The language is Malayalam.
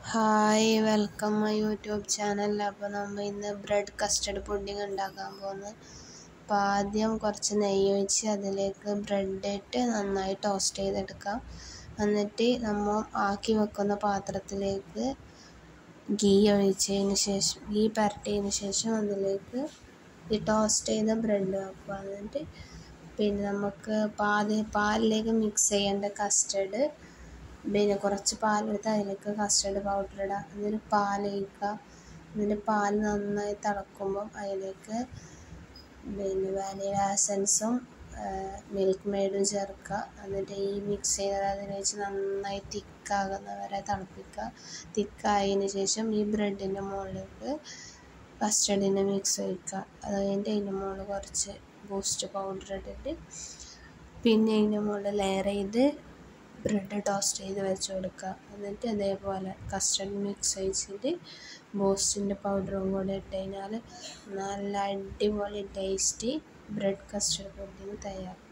hi welcome my YouTube channel അപ്പോൾ നമ്മൾ ഇന്ന് ബ്രെഡ് കസ്റ്റർഡ് പുഡിംഗ് ഉണ്ടാക്കാൻ പോകുന്നത് അപ്പോൾ ആദ്യം കുറച്ച് നെയ്യ് ഒഴിച്ച് അതിലേക്ക് ബ്രെഡ് ഇട്ട് നന്നായി ടോസ്റ്റ് ചെയ്തെടുക്കാം എന്നിട്ട് നമ്മൾ ആക്കി വെക്കുന്ന പാത്രത്തിലേക്ക് ഗീ ഒഴിച്ചതിന് ശേഷം ഗീ പരട്ടിയതിന് ശേഷം അതിലേക്ക് ഈ ടോസ്റ്റ് ചെയ്ത ബ്രെഡ് വെക്കുക എന്നിട്ട് പിന്നെ നമുക്ക് പാൽ പാലിലേക്ക് മിക്സ് ചെയ്യേണ്ട കസ്റ്റർഡ് പിന്നെ കുറച്ച് പാലെടുത്ത് അതിലേക്ക് കസ്റ്റർഡ് പൗഡർ ഇടുക എന്നിട്ട് പാൽ ഒഴിക്കുക എന്നിട്ട് പാൽ നന്നായി തിളക്കുമ്പം അതിലേക്ക് പിന്നെ വാനില എസൻസും മിൽക്ക് മെയ്ഡും ചേർക്കുക എന്നിട്ട് ഈ മിക്സ് ചെയ്തത് അതിൽ വെച്ച് നന്നായി തിക്കാകുന്ന വരെ തിളപ്പിക്കുക തിക്കായതിന് ശേഷം ഈ ബ്രെഡിൻ്റെ മുകളിലേക്ക് കസ്റ്റർഡിൻ്റെ മിക്സ് ഒഴിക്കുക അത് കഴിഞ്ഞിട്ട് അതിൻ്റെ മുകളിൽ കുറച്ച് ബൂസ്റ്റ് പൗഡർ ഇട്ടിട്ട് പിന്നെ അതിൻ്റെ മുകളിൽ ലെയർ ചെയ്ത് ബ്രെഡ് ടോസ്റ്റ് ചെയ്ത് വെച്ച് കൊടുക്കുക എന്നിട്ട് അതേപോലെ കസ്റ്റർഡ് മിക്സ് ഒഴിച്ചിട്ട് ബൂസ്റ്റിൻ്റെ പൗഡറും കൂടെ ഇട്ട് കഴിഞ്ഞാൽ നല്ല അടിപൊളി ടേസ്റ്റി ബ്രെഡ് കസ്റ്റർഡ് പുഡിംഗ് തയ്യാറാവും